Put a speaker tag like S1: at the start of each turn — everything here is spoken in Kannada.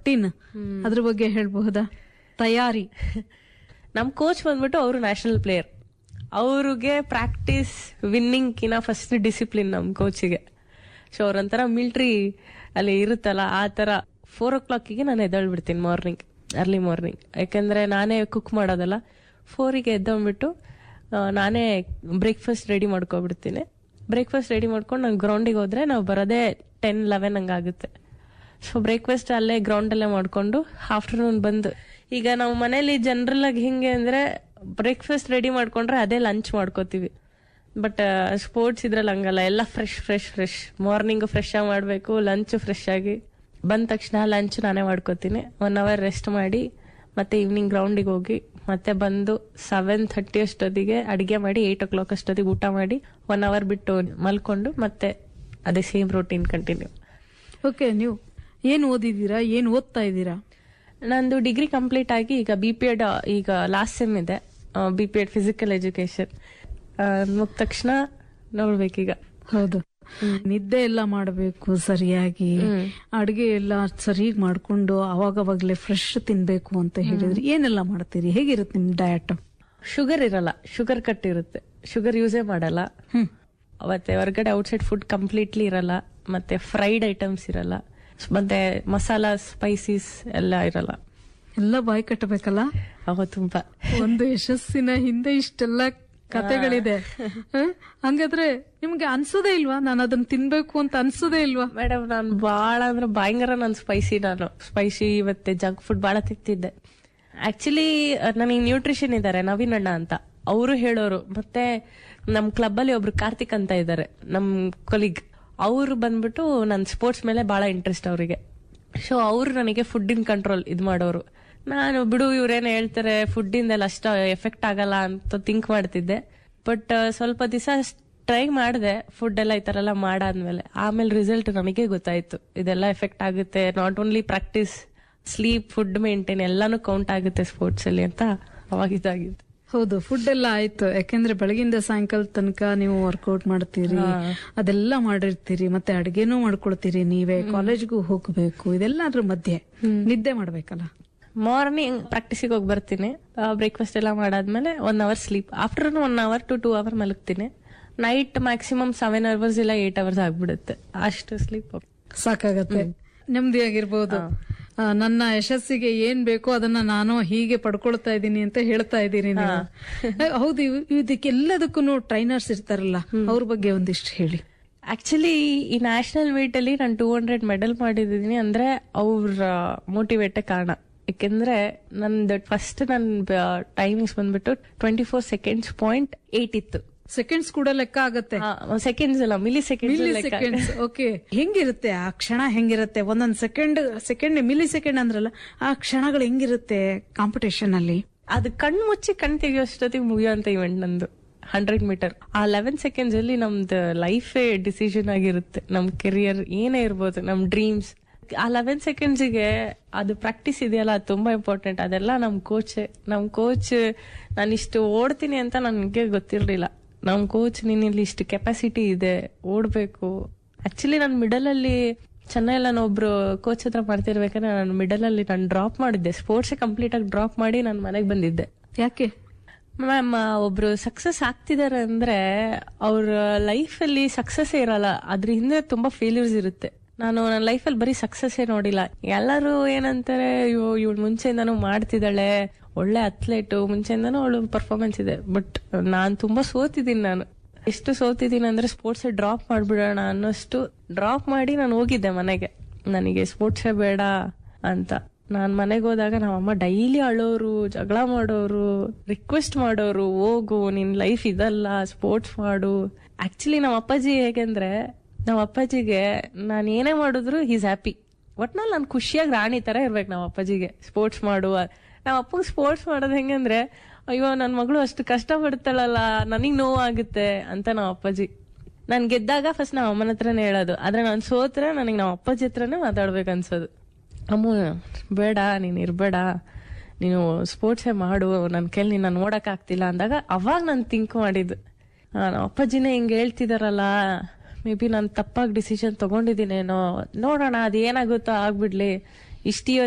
S1: ರುಟೀನ್ ಅದ್ರ ಬಗ್ಗೆ ಹೇಳ್ಬಹುದಾ ತಯಾರಿ
S2: ನಮ್ ಕೋಚ್ ಬಂದ್ಬಿಟ್ಟು ಅವರು ನ್ಯಾಷನಲ್ ಪ್ಲೇಯರ್ ಅವ್ರಿಗೆ ಪ್ರಾಕ್ಟೀಸ್ ವಿನ್ನಿಂಗ್ಕಿನ ಫಸ್ಟ್ ಡಿಸಿಪ್ಲಿನ್ ನಮ್ ಕೋಚಿಗೆ ಸೊ ಅವ್ರೊಂಥರ ಮಿಲ್ಟ್ರಿ ಅಲ್ಲಿ ಇರುತ್ತಲ್ಲ ಆ ತರ ಫೋರ್ ಓ ಕ್ಲಾಕಿಗೆ ನಾನು ಎದ್ದೇಳ್ಬಿಡ್ತೀನಿ ಮಾರ್ನಿಂಗ್ ಅರ್ಲಿ ಮಾರ್ನಿಂಗ್ ಯಾಕಂದ್ರೆ ನಾನೇ ಕುಕ್ ಮಾಡೋದಲ್ಲ ಫೋರಿಗೆ ಎದ್ದೊಂಡ್ಬಿಟ್ಟು ಆ, ನಾನೇ ಬ್ರೇಕ್ಫಾಸ್ಟ್ ರೆಡಿ ಮಾಡ್ಕೊಬಿಡ್ತೀನಿ ಬ್ರೇಕ್ಫಾಸ್ಟ್ ರೆಡಿ ಮಾಡ್ಕೊಂಡು ನಾನು ಗ್ರೌಂಡಿಗೆ ಹೋದ್ರೆ ನಾವು ಬರೋದೇ ಟೆನ್ ಲೆವೆನ್ ಹಂಗಾಗುತ್ತೆ ಸೊ ಬ್ರೇಕ್ಫಾಸ್ಟ್ ಅಲ್ಲೇ ಗ್ರೌಂಡ್ ಅಲ್ಲೇ ಮಾಡ್ಕೊಂಡು ಆಫ್ಟರ್ನೂನ್ ಬಂದು ಈಗ ನಾವು ಮನೇಲಿ ಜನರಲ್ ಆಗಿ ಹಿಂಗೆ ಅಂದ್ರೆ ಬ್ರೇಕ್ಫಾಸ್ಟ್ ರೆಡಿ ಮಾಡ್ಕೊಂಡ್ರೆ ಅದೇ ಲಂಚ್ ಮಾಡ್ಕೋತೀವಿ ಬಟ್ ಸ್ಪೋರ್ಟ್ಸ್ ಇದ್ರಲ್ಲಿ ಹಂಗಲ್ಲ ಎಲ್ಲ fresh fresh fresh morning fresh ಆಗಿ ಮಾಡಬೇಕು ಲಂಚ್ ಫ್ರೆಶ್ ಆಗಿ ಬಂದ ತಕ್ಷಣ ಲಂಚ್ ನಾನೇ ಮಾಡ್ಕೋತೀನಿ ಒನ್ ಅವರ್ ರೆಸ್ಟ್ ಮಾಡಿ ಮತ್ತೆ ಈವ್ನಿಂಗ್ ಗ್ರೌಂಡಿಗೆ ಹೋಗಿ ಮತ್ತೆ ಬಂದು ಸೆವೆನ್ ಥರ್ಟಿ ಅಷ್ಟೊತ್ತಿಗೆ ಅಡಿಗೆ ಮಾಡಿ ಏಟ್ ಓ ಕ್ಲಾಕ್ ಅಷ್ಟೊತ್ತಿಗೆ ಊಟ ಮಾಡಿ ಒನ್ ಅವರ್ ಬಿಟ್ಟು ಮಲ್ಕೊಂಡು ಮತ್ತೆ ಅದೇ ಸೇಮ್ ರೂಟೀನ್ ಕಂಟಿನ್ಯೂ
S1: ಓಕೆ ನೀವು ಏನ್ ಓದಿದೀರಾ ಏನ್ ಓದ್ತಾ ಇದ್ದೀರಾ
S2: ನಂದು ಡಿಗ್ರಿ ಕಂಪ್ಲೀಟ್ ಆಗಿ ಈಗ ಬಿ ಪಿ ಎಡ್ ಈಗ ಲಾಸ್ಟ್ ಸೆಮ್ ಇದೆ B P Ed physical education ಮುಗಿದ ತಕ್ಷಣ ನೋಡ್ಬೇಕೀಗ
S1: ಹೌದು ನಿದ್ದೆ ಎಲ್ಲ ಮಾಡಬೇಕು ಸರಿಯಾಗಿ ಅಡುಗೆ ಎಲ್ಲ ಸರಿಯಾಗಿ ಮಾಡ್ಕೊಂಡು ಅವಾಗವಾಗ್ಲೇ ಫ್ರೆಶ್ ತಿನ್ಬೇಕು ಅಂತ ಹೇಳಿದ್ರಿ ಏನೆಲ್ಲ ಮಾಡ್ತೀರಿ ಹೇಗಿರುತ್ತೆ ನಿಮ್ ಡಯಟ್
S2: ಶುಗರ್ ಇರಲ್ಲ ಶುಗರ್ ಕಟ್ ಇರುತ್ತೆ ಶುಗರ್ ಯೂಸೇ ಮಾಡಲ್ಲ
S1: ಹ್ಮ್
S2: ಮತ್ತೆ ಹೊರಗಡೆ ಔಟ್ಸೈಡ್ ಫುಡ್ ಕಂಪ್ಲೀಟ್ಲಿ ಇರಲ್ಲ ಮತ್ತೆ ಫ್ರೈಡ್ ಐಟಮ್ಸ್ ಇರಲ್ಲ ಮತ್ತೆ ಮಸಾಲ ಸ್ಪೈಸೀಸ್ ಎಲ್ಲ ಇರಲ್ಲ
S1: ಎಲ್ಲ ಬಾಯಿ ಕಟ್ಟಬೇಕಲ್ಲ
S2: ಅವ ತುಂಬಾ
S1: ಒಂದು ಯಶಸ್ಸಿನ ಹಿಂದೆ ಇಷ್ಟೆಲ್ಲ ಕತೆಗಳಿದೆ ಹ? ಹಂಗಾದ್ರೆ ನಿಮ್ಗೆ ಅನ್ಸೋದೇ ಇಲ್ವಾ ನಾನು ಅದನ್ನ ತಿನ್ಬೇಕು ಅಂತ ಅನ್ಸೋದೇ ಇಲ್ವಾ
S2: ಮೇಡಮ್ ನಾನು ಬಾಳ ಅಂದ್ರೆ ಭಯಂಕರ ನಾನು ಸ್ಪೈಸಿ ನಾನು ಸ್ಪೈಸಿ ಮತ್ತೆ ಜಂಕ್ ಫುಡ್ ಬಾಳ ತಿಂತಿದ್ದೆ ಆಕ್ಚುಲಿ ನನಗೆ ನ್ಯೂಟ್ರಿಷನ್ ಇದ್ದಾರೆ ನವೀನ್ ಅಣ್ಣ ಅಂತ ಅವರು ಹೇಳೋರು ಮತ್ತೆ ನಮ್ ಕ್ಲಬ್ ಅಲ್ಲಿ ಒಬ್ರು ಕಾರ್ತಿಕ್ ಅಂತ ಇದ್ದಾರೆ ನಮ್ ಕೊಲಿಗ್ ಅವ್ರು ಬಂದ್ಬಿಟ್ಟು ನನ್ ಸ್ಪೋರ್ಟ್ಸ್ ಮೇಲೆ ಬಹಳ ಇಂಟ್ರೆಸ್ಟ್ ಅವರಿಗೆ ಸೊ ಅವ್ರು ನನಗೆ ಫುಡ್ಡಿನ ಕಂಟ್ರೋಲ್ ಇದ್ ಮಾಡೋರು ನಾನು ಬಿಡು ಇವ್ರೇನ್ ಹೇಳ್ತಾರೆ ಫುಡ್ಡಿಂದೆಲ್ಲ ಅಷ್ಟ ಎಫೆಕ್ಟ್ ಆಗಲ್ಲ ಅಂತ ಥಿಂಕ್ ಮಾಡ್ತಿದ್ದೆ ಬಟ್ ಸ್ವಲ್ಪ ದಿವಸ ಟ್ರೈ ಮಾಡಿದೆ ಫುಡ್ ಎಲ್ಲ ಈ ತರ ಎಲ್ಲ ಮಾಡಾದ್ಮೇಲೆ ಆಮೇಲೆ ರಿಸಲ್ಟ್ ನನಗೆ ಗೊತ್ತಾಯ್ತು ಇದೆಲ್ಲ ಎಫೆಕ್ಟ್ ಆಗುತ್ತೆ not only practice sleep food maintain ಎಲ್ಲಾನು ಕೌಂಟ್ ಆಗುತ್ತೆ ಸ್ಪೋರ್ಟ್ಸ್ ಅಲ್ಲಿ ಅಂತ ಅವಾಗ ಇದಾಗಿತ್ತು
S1: ಹೌದು ಫುಡ್ ಎಲ್ಲ ಆಯ್ತು ಯಾಕೆಂದ್ರೆ ಬೆಳಗಿಂದ ಸಾಯಂಕಾಲ ತನಕ ನೀವು ವರ್ಕೌಟ್ ಮಾಡ್ತೀರಿ ಅದೆಲ್ಲ ಮಾಡಿರ್ತೀರಿ ಮತ್ತೆ ಅಡ್ಗೆನೂ ಮಾಡ್ಕೊಳ್ತೀರಿ ನೀವೇ ಕಾಲೇಜ್ಗೂ ಹೋಗ್ಬೇಕು ಇದೆಲ್ಲ ಅದ್ರ ಮಧ್ಯೆ ನಿದ್ದೆ ಮಾಡ್ಬೇಕಲ್ಲ
S2: ಮಾರ್ನಿಂಗ್ ಪ್ರಾಕ್ಟೀಸಿಗೆ ಹೋಗಿ ಬರ್ತೀನಿ ಬ್ರೇಕ್ಫಾಸ್ಟ್ ಎಲ್ಲ ಮಾಡಾದ್ಮೇಲೆ one hour sleep after one hour to two hour ಮಲಗ್ತೀನಿ ನೈಟ್ ಮ್ಯಾಕ್ಸಿಮಮ್ ಸೆವೆನ್ ಅವರ್ಸ್ ಇಲ್ಲ ಏಟ್ ಅವರ್ಸ್ ಆಗ್ಬಿಡುತ್ತೆ ಅಷ್ಟು ಸ್ಲೀಪ್
S1: ಸಾಕಾಗತ್ತೆ ನೆಮ್ಮದಿಯಾಗಿರ್ಬೋದು ಆ, ನನ್ನ ಯಶಸ್ಸಿಗೆ ಏನ್ ಬೇಕೋ ಅದನ್ನ ನಾನು ಹೀಗೆ ಪಡ್ಕೊಳ್ತಾ ಇದ್ದೀನಿ ಅಂತ ಹೇಳ್ತಾ ಇದ್ದೀನಿ ನೀವು ಏ, ಹೌದು ಇವ್- ಇದಕ್ಕೆಲ್ಲದಕ್ಕೂ ಟ್ರೈನರ್ಸ್ ಇರ್ತಾರಲ್ಲ ಅವ್ರ ಬಗ್ಗೆ ಒಂದಿಷ್ಟು ಹೇಳಿ
S2: ಆಕ್ಚುಲಿ ಈ ನ್ಯಾಷನಲ್ ಮೀಟ್ ಅಲ್ಲಿ ನಾನು ಟೂ ಹಂಡ್ರೆಡ್ ಮೆಡಲ್ ಮಾಡಿದೀನಿ ಅಂದ್ರೆ ಅವ್ರ ಮೋಟಿವೇಟೇ ಕಾರಣ ಯಾಕೆಂದ್ರೆ ನಂದು ಫಸ್ಟ್ ನನ್ನ ಟೈಮಿಂಗ್ಸ್ ಬಂದ್ಬಿಟ್ಟು twenty four seconds point eight ಇತ್ತು
S1: ಸೆಕೆಂಡ್ಸ್ ಕೂಡ ಲೆಕ್ಕ ಆಗತ್ತೆ
S2: ಸೆಕೆಂಡ್ಸ್ ಅಲ್ಲ milli
S1: 
S2: milliseconds
S1: seconds okay ಹೆಂಗಿರುತ್ತೆ ಆ ಕ್ಷಣ ಹೆಂಗಿರುತ್ತೆ ಒಂದೊಂದ್ ಸೆಕೆಂಡ್ ಸೆಕೆಂಡ್ ಮಿಲಿ ಸೆಕೆಂಡ್ ಅಂದ್ರಲ್ಲ ಆ ಕ್ಷಣಗಳು ಹೆಂಗಿರುತ್ತೆ ಕಾಂಪಿಟೇಷನ್ ಅಲ್ಲಿ
S2: ಅದು ಕಣ್ಣು ಮುಚ್ಚಿ ಕಣ್ ತೆಗಿಯೋಷ್ಟೊತ್ತಿಗೆ ಮುಗಿಯೋಂತ ಇವೆಂಟ್ ನಂದು ಹಂಡ್ರೆಡ್ ಮೀಟರ್ ಆ ಲೆವೆನ್ ಸೆಕೆಂಡ್ಸ್ ಅಲ್ಲಿ ನಮ್ದು ಲೈಫೇ ಡಿಸಿಷನ್ ಆಗಿರುತ್ತೆ ನಮ್ ಕೆರಿಯರ್ ಏನೇ ಇರ್ಬೋದು ನಮ್ ಡ್ರೀಮ್ಸ್ ಆ ಲೆವೆನ್ ಸೆಕೆಂಡ್ಸ್ಗೆ ಅದು ಪ್ರಾಕ್ಟೀಸ್ ಇದೆಯಲ್ಲ ಅದು ತುಂಬಾ ಇಂಪಾರ್ಟೆಂಟ್ ಅದೆಲ್ಲ ನಮ್ ಕೋಚ್ ನಮ್ ಕೋಚ್ ನಾನು ಇಷ್ಟು ಓಡ್ತೀನಿ ಅಂತ ನನ್ಗೆ ಗೊತ್ತಿರ್ಲಿಲ್ಲ ನಮ್ ಕೋಚ್ ನೀನ್ ಇಲ್ಲಿ ಇಷ್ಟು ಕೆಪಾಸಿಟಿ ಇದೆ ಓಡ್ಬೇಕು ಆಕ್ಚುಲಿ ನಾನು ಮಿಡಲ್ ಅಲ್ಲಿ ಚೆನ್ನೈಲ್ಲ ನಾನು ಒಬ್ರು ಕೋಚ್ ಹತ್ರ ಮಾಡ್ತಿರ್ಬೇಕಾದ್ರೆ ನಾನು ಮಿಡಲ್ ಅಲ್ಲಿ ನಾನು ಡ್ರಾಪ್ ಮಾಡಿದ್ದೆ ಸ್ಪೋರ್ಟ್ಸ್ ಕಂಪ್ಲೀಟ್ ಆಗಿ ಡ್ರಾಪ್ ಮಾಡಿ ನಾನು ಮನೆಗೆ ಬಂದಿದ್ದೆ
S1: ಯಾಕೆ
S2: ಮ್ಯಾಮ್ ಒಬ್ರು ಸಕ್ಸಸ್ ಆಗ್ತಿದ್ದಾರೆ ಅಂದ್ರೆ ಅವ್ರ ಲೈಫ್ ಅಲ್ಲಿ ಸಕ್ಸಸ್ ಇರಲ್ಲ ಅದ್ರ ಹಿಂದೆ ತುಂಬಾ ಫೇಲ್ಯೂರ್ಸ್ ಇರುತ್ತೆ ನಾನು ನನ್ನ ಲೈಫಲ್ಲಿ ಬರೀ ಸಕ್ಸಸ್ ನೋಡಿಲ್ಲ ಎಲ್ಲರೂ ಏನಂತಾರೆ ಅಯ್ಯೋ ಇವಳು ಮುಂಚೆಯಿಂದಾನು ಮಾಡ್ತಿದ್ದಾಳೆ ಒಳ್ಳೆ ಅಥ್ಲೇಟು ಮುಂಚೆಯಿಂದಾನು ಅವಳು ಪರ್ಫಾರ್ಮೆನ್ಸ್ ಇದೆ ಬಟ್ ನಾನ್ ತುಂಬಾ ಸೋತಿದ್ದೀನಿ ನಾನು ಎಷ್ಟು ಸೋತಿದ್ದೀನಿ ಅಂದ್ರೆ ಸ್ಪೋರ್ಟ್ಸ್ ಡ್ರಾಪ್ ಮಾಡ್ಬಿಡೋಣ ಅನ್ನೋಷ್ಟು ಡ್ರಾಪ್ ಮಾಡಿ ನಾನು ಹೋಗಿದ್ದೆ ಮನೆಗೆ ನನಗೆ ಸ್ಪೋರ್ಟ್ಸೇ ಬೇಡ ಅಂತ ನಾನ್ ಮನೆಗೆ ಹೋದಾಗ ನಮ್ಮಮ್ಮ ಡೈಲಿ ಅಳೋರು ಜಗಳ ಮಾಡೋರು ರಿಕ್ವೆಸ್ಟ್ ಮಾಡೋರು ಹೋಗು ನಿನ್ ಲೈಫ್ ಇದಲ್ಲ ಸ್ಪೋರ್ಟ್ಸ್ ಮಾಡು ಆಕ್ಚುಲಿ ನಮ್ಮ ಅಪ್ಪಾಜಿ ಹೇಗೆಂದ್ರೆ ನಮ್ಮ ಅಪ್ಪಾಜಿಗೆ ನಾನು ಏನೇ ಮಾಡಿದ್ರು ಈಸ್ ಹ್ಯಾಪಿ ಒಟ್ನಲ್ಲಿ ನಾನು ಖುಷಿಯಾಗಿ ರಾಣಿ ತರ ಇರ್ಬೇಕು ನಮ್ಮ ಅಪ್ಪಾಜಿಗೆ ಸ್ಪೋರ್ಟ್ಸ್ ಮಾಡು ನಮ್ಮ ಅಪ್ಪಗೆ ಸ್ಪೋರ್ಟ್ಸ್ ಮಾಡೋದು ಹೆಂಗಂದ್ರೆ ಅಯ್ಯೋ ನನ್ನ ಮಗಳು ಅಷ್ಟು ಕಷ್ಟ ಪಡ್ತಾಳಲ್ಲ ನನಗ್ ನೋವಾಗುತ್ತೆ ಅಂತ ನಮ್ಮ ಅಪ್ಪಾಜಿ ನಾನ್ ಗೆದ್ದಾಗ ಫಸ್ಟ್ ನಮ್ಮ ಅಮ್ಮನ ಹತ್ರನೇ ಹೇಳೋದು ಆದ್ರೆ ನಾನು ಸೋತ್ರೆ ನನಗೆ ನಮ್ಮ ಅಪ್ಪಾಜಿ ಹತ್ರನೇ ಮಾತಾಡ್ಬೇಕು ಅನ್ಸೋದು ಅಮ್ಮ ಬೇಡ ನೀನ್ ಇರ್ಬೇಡ ನೀನು ಸ್ಪೋರ್ಟ್ಸೇ ಮಾಡು ನನ್ನ ಕೈಲಿ ನಿನ್ನ ನೋಡಕ್ ಆಗ್ತಿಲ್ಲ ಅಂದಾಗ ಅವಾಗ ನಾನು ಥಿಂಕ್ ಮಾಡಿದ್ದು ಆ, ನಮ್ಮ ಅಪ್ಪಾಜಿನೇ ಹಿಂಗ್ ಹೇಳ್ತಿದಾರಲ್ಲ ಮೇ ಬಿ ನಾನು ತಪ್ಪಾಗಿ ಡಿಸಿಷನ್ ತಗೊಂಡಿದ್ದೀನೇನೋ ನೋಡೋಣ ಅದು ಏನಾಗುತ್ತೋ ಆಗ್ಬಿಡ್ಲಿ ಇಷ್ಟು